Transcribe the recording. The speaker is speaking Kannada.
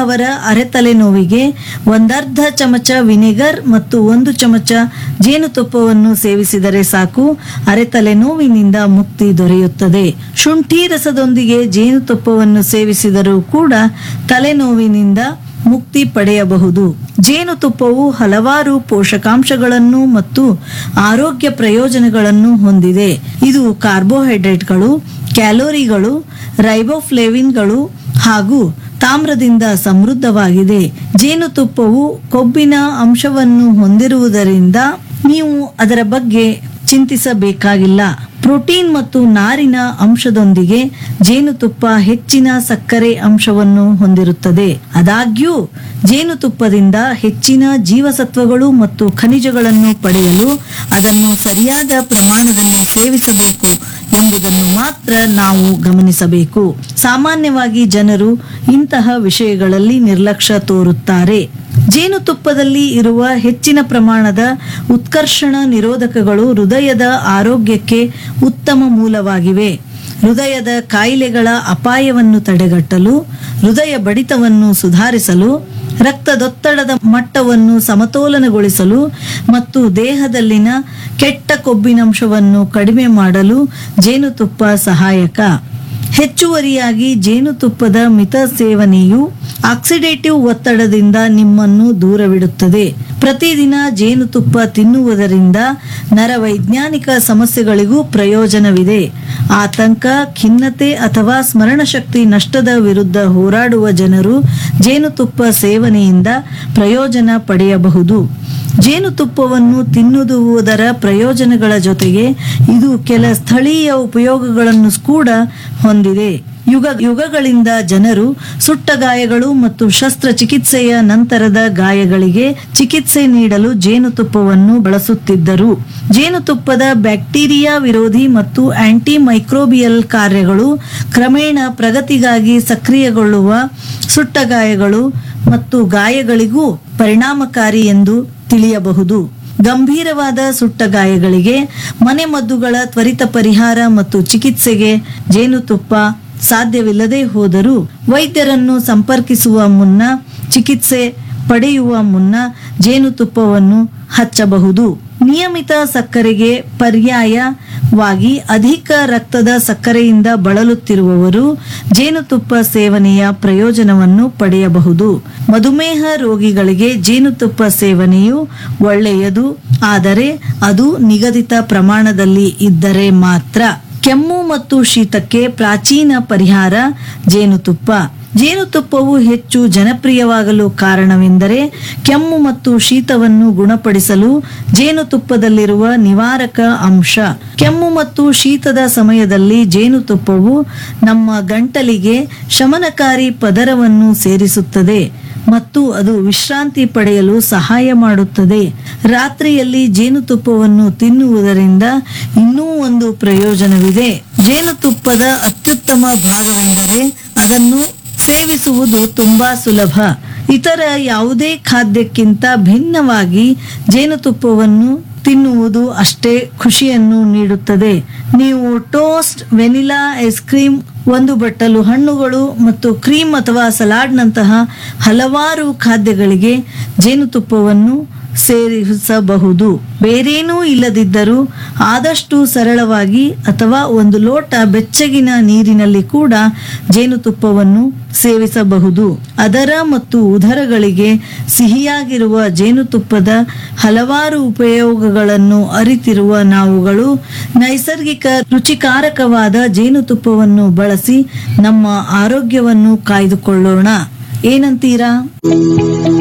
ಅವರ ಅರೆತಲೆ ನೋವಿಗೆ ಒಂದರ್ಧ ಚಮಚ ವಿನೆಗರ್ ಮತ್ತು ಒಂದು ಚಮಚ ಜೇನುತುಪ್ಪವನ್ನು ಸೇವಿಸಿದರೆ ಸಾಕು ಅರೆತಲೆ ನೋವಿನಿಂದ ಮುಕ್ತಿ ದೊರೆಯುತ್ತದೆ ಶುಂಠಿ ರಸದೊಂದಿಗೆ ಜೇನುತುಪ್ಪವನ್ನು ಸೇವಿಸಿದರೂ ಕೂಡ ತಲೆನೋವಿನಿಂದ ಮುಕ್ತಿ ಪಡೆಯಬಹುದು ಜೇನುತುಪ್ಪವು ಹಲವಾರು ಪೋಷಕಾಂಶಗಳನ್ನು ಮತ್ತು ಆರೋಗ್ಯ ಪ್ರಯೋಜನಗಳನ್ನು ಹೊಂದಿದೆ ಇದು ಕಾರ್ಬೋಹೈಡ್ರೇಟ್ಗಳು ಕ್ಯಾಲೋರಿಗಳು ರೈಬೋಫ್ಲೇವಿನ್ಗಳು ಹಾಗೂ ತಾಮ್ರದಿಂದ ಸಮೃದ್ಧವಾಗಿದೆ ಜೇನುತುಪ್ಪವು ಕೊಬ್ಬಿನ ಅಂಶವನ್ನು ಹೊಂದಿರುವುದರಿಂದ ನೀವು ಅದರ ಬಗ್ಗೆ ಚಿಂತಿಸಬೇಕಾಗಿಲ್ಲ ಪ್ರೋಟೀನ್ ಮತ್ತು ನಾರಿನ ಅಂಶದೊಂದಿಗೆ ಜೇನುತುಪ್ಪ ಹೆಚ್ಚಿನ ಸಕ್ಕರೆ ಅಂಶವನ್ನು ಹೊಂದಿರುತ್ತದೆ ಆದಾಗ್ಯೂ ಜೇನುತುಪ್ಪದಿಂದ ಹೆಚ್ಚಿನ ಜೀವಸತ್ವಗಳು ಮತ್ತು ಖನಿಜಗಳನ್ನು ಪಡೆಯಲು ಅದನ್ನು ಸರಿಯಾದ ಪ್ರಮಾಣದಲ್ಲಿ ಸೇವಿಸಬೇಕು ಎಂಬುದನ್ನು ಮಾತ್ರ ನಾವು ಗಮನಿಸಬೇಕು ಸಾಮಾನ್ಯವಾಗಿ ಜನರು ಇಂತಹ ವಿಷಯಗಳಲ್ಲಿ ನಿರ್ಲಕ್ಷ್ಯ ತೋರುತ್ತಾರೆ ಜೇನುತುಪ್ಪದಲ್ಲಿ ಇರುವ ಹೆಚ್ಚಿನ ಪ್ರಮಾಣದ ಉತ್ಕರ್ಷಣ ನಿರೋಧಕಗಳು ಹೃದಯದ ಆರೋಗ್ಯಕ್ಕೆ ಉತ್ತಮ ಮೂಲವಾಗಿವೆ ಹೃದಯದ ಕಾಯಿಲೆಗಳ ಅಪಾಯವನ್ನು ತಡೆಗಟ್ಟಲು ಹೃದಯ ಬಡಿತವನ್ನು ಸುಧಾರಿಸಲು ರಕ್ತದೊತ್ತಡದ ಮಟ್ಟವನ್ನು ಸಮತೋಲನಗೊಳಿಸಲು ಮತ್ತು ದೇಹದಲ್ಲಿನ ಕೆಟ್ಟ ಕೊಬ್ಬಿನಂಶವನ್ನು ಕಡಿಮೆ ಮಾಡಲು ಜೇನುತುಪ್ಪ ಸಹಾಯಕ ಹೆಚ್ಚುವರಿಯಾಗಿ ಜೇನುತುಪ್ಪದ ಮಿತ ಸೇವನೆಯು ಆಕ್ಸಿಡೇಟಿವ್ ಒತ್ತಡದಿಂದ ನಿಮ್ಮನ್ನು ದೂರವಿಡುತ್ತದೆ ಪ್ರತಿದಿನ ಜೇನುತುಪ್ಪ ತಿನ್ನುವುದರಿಂದ ನರವೈಜ್ಞಾನಿಕ ಸಮಸ್ಯೆಗಳಿಗೂ ಪ್ರಯೋಜನವಿದೆ ಆತಂಕ ಖಿನ್ನತೆ ಅಥವಾ ಸ್ಮರಣಶಕ್ತಿ ನಷ್ಟದ ವಿರುದ್ಧ ಹೋರಾಡುವ ಜನರು ಜೇನುತುಪ್ಪ ಸೇವನೆಯಿಂದ ಪ್ರಯೋಜನ ಪಡೆಯಬಹುದು ಜೇನುತುಪ್ಪವನ್ನು ತಿನ್ನುವುದರ ಪ್ರಯೋಜನಗಳ ಜೊತೆಗೆ ಇದು ಕೆಲ ಸ್ಥಳೀಯ ಉಪಯೋಗಗಳನ್ನು ಕೂಡ ಹೊಂದಿದೆ ಯುಗ ಯುಗಗಳಿಂದ ಜನರು ಸುಟ್ಟ ಗಾಯಗಳು ಮತ್ತು ಶಸ್ತ್ರಚಿಕಿತ್ಸೆಯ ನಂತರದ ಗಾಯಗಳಿಗೆ ಚಿಕಿತ್ಸೆ ನೀಡಲು ಜೇನುತುಪ್ಪವನ್ನು ಬಳಸುತ್ತಿದ್ದರು ಜೇನುತುಪ್ಪದ ಬ್ಯಾಕ್ಟೀರಿಯಾ ವಿರೋಧಿ ಮತ್ತು ಆಂಟಿ ಮೈಕ್ರೋಬಿಯಲ್ ಕಾರ್ಯಗಳು ಕ್ರಮೇಣ ಪ್ರಗತಿಗಾಗಿ ಸಕ್ರಿಯಗೊಳ್ಳುವ ಸುಟ್ಟ ಗಾಯಗಳು ಮತ್ತು ಗಾಯಗಳಿಗೂ ಪರಿಣಾಮಕಾರಿ ಎಂದು ತಿಳಿಯಬಹುದು ಗಂಭೀರವಾದ ಸುಟ್ಟ ಗಾಯಗಳಿಗೆ ಮನೆಮದ್ದುಗಳ ತ್ವರಿತ ಪರಿಹಾರ ಮತ್ತು ಚಿಕಿತ್ಸೆಗೆ ಜೇನುತುಪ್ಪ ಸಾಧ್ಯವಿಲ್ಲದೆ ಹೋದರೂ ವೈದ್ಯರನ್ನು ಸಂಪರ್ಕಿಸುವ ಮುನ್ನ ಚಿಕಿತ್ಸೆ ಪಡೆಯುವ ಮುನ್ನ ಜೇನುತುಪ್ಪವನ್ನು ಹಚ್ಚಬಹುದು ನಿಯಮಿತ ಸಕ್ಕರೆಗೆ ಪರ್ಯಾಯವಾಗಿ ಅಧಿಕ ರಕ್ತದ ಸಕ್ಕರೆಯಿಂದ ಬಳಲುತ್ತಿರುವವರು ಜೇನುತುಪ್ಪ ಸೇವನೆಯ ಪ್ರಯೋಜನವನ್ನು ಪಡೆಯಬಹುದು ಮಧುಮೇಹ ರೋಗಿಗಳಿಗೆ ಜೇನುತುಪ್ಪ ಸೇವನೆಯು ಒಳ್ಳೆಯದು ಆದರೆ ಅದು ನಿಗದಿತ ಪ್ರಮಾಣದಲ್ಲಿ ಇದ್ದರೆ ಮಾತ್ರ ಕೆಮ್ಮು ಮತ್ತು ಶೀತಕ್ಕೆ ಪ್ರಾಚೀನ ಪರಿಹಾರ ಜೇನುತುಪ್ಪ ಜೇನುತುಪ್ಪವು ಹೆಚ್ಚು ಜನಪ್ರಿಯವಾಗಲು ಕಾರಣವೆಂದರೆ ಕೆಮ್ಮು ಮತ್ತು ಶೀತವನ್ನು ಗುಣಪಡಿಸಲು ಜೇನುತುಪ್ಪದಲ್ಲಿರುವ ನಿವಾರಕ ಅಂಶ ಕೆಮ್ಮು ಮತ್ತು ಶೀತದ ಸಮಯದಲ್ಲಿ ಜೇನುತುಪ್ಪವು ನಮ್ಮ ಗಂಟಲಿಗೆ ಶಮನಕಾರಿ ಪದರವನ್ನು ಸೇರಿಸುತ್ತದೆ ಮತ್ತು ಅದು ವಿಶ್ರಾಂತಿ ಪಡೆಯಲು ಸಹಾಯ ಮಾಡುತ್ತದೆ ರಾತ್ರಿಯಲ್ಲಿ ಜೇನುತುಪ್ಪವನ್ನು ತಿನ್ನುವುದರಿಂದ ಇನ್ನೂ ಒಂದು ಪ್ರಯೋಜನವಿದೆ ಜೇನುತುಪ್ಪದ ಅತ್ಯುತ್ತಮ ಭಾಗವೆಂದರೆ ಅದನ್ನು ಸೇವಿಸುವುದು ತುಂಬಾ ಸುಲಭ ಇತರ ಯಾವುದೇ ಖಾದ್ಯಕ್ಕಿಂತ ಭಿನ್ನವಾಗಿ ಜೇನುತುಪ್ಪವನ್ನು ತಿನ್ನುವುದು ಅಷ್ಟೇ ಖುಷಿಯನ್ನು ನೀಡುತ್ತದೆ ನೀವು ಟೋಸ್ಟ್ ವೆನಿಲಾ ಐಸ್ ಕ್ರೀಮ್ ಒಂದು ಬಟ್ಟಲು ಹಣ್ಣುಗಳು ಮತ್ತು ಕ್ರೀಮ್ ಅಥವಾ ಸಲಾಡ್ನಂತಹ ಹಲವಾರು ಖಾದ್ಯಗಳಿಗೆ ಜೇನುತುಪ್ಪವನ್ನು ಸೇರಿಸಬಹುದು ಬೇರೇನೂ ಇಲ್ಲದಿದ್ದರೂ ಆದಷ್ಟು ಸರಳವಾಗಿ ಅಥವಾ ಒಂದು ಲೋಟ ಬೆಚ್ಚಗಿನ ನೀರಿನಲ್ಲಿ ಕೂಡ ಜೇನುತುಪ್ಪವನ್ನು ಸೇವಿಸಬಹುದು ಅದರ ಮತ್ತು ಉದರಗಳಿಗೆ ಸಿಹಿಯಾಗಿರುವ ಜೇನುತುಪ್ಪದ ಹಲವಾರು ಉಪಯೋಗಗಳನ್ನು ಅರಿತಿರುವ ನಾವುಗಳು ನೈಸರ್ಗಿಕ ರುಚಿಕಾರಕವಾದ ಜೇನುತುಪ್ಪವನ್ನು ಬಳಸಿ ನಮ್ಮ ಆರೋಗ್ಯವನ್ನು ಕಾಯ್ದುಕೊಳ್ಳೋಣ ಏನಂತೀರಾ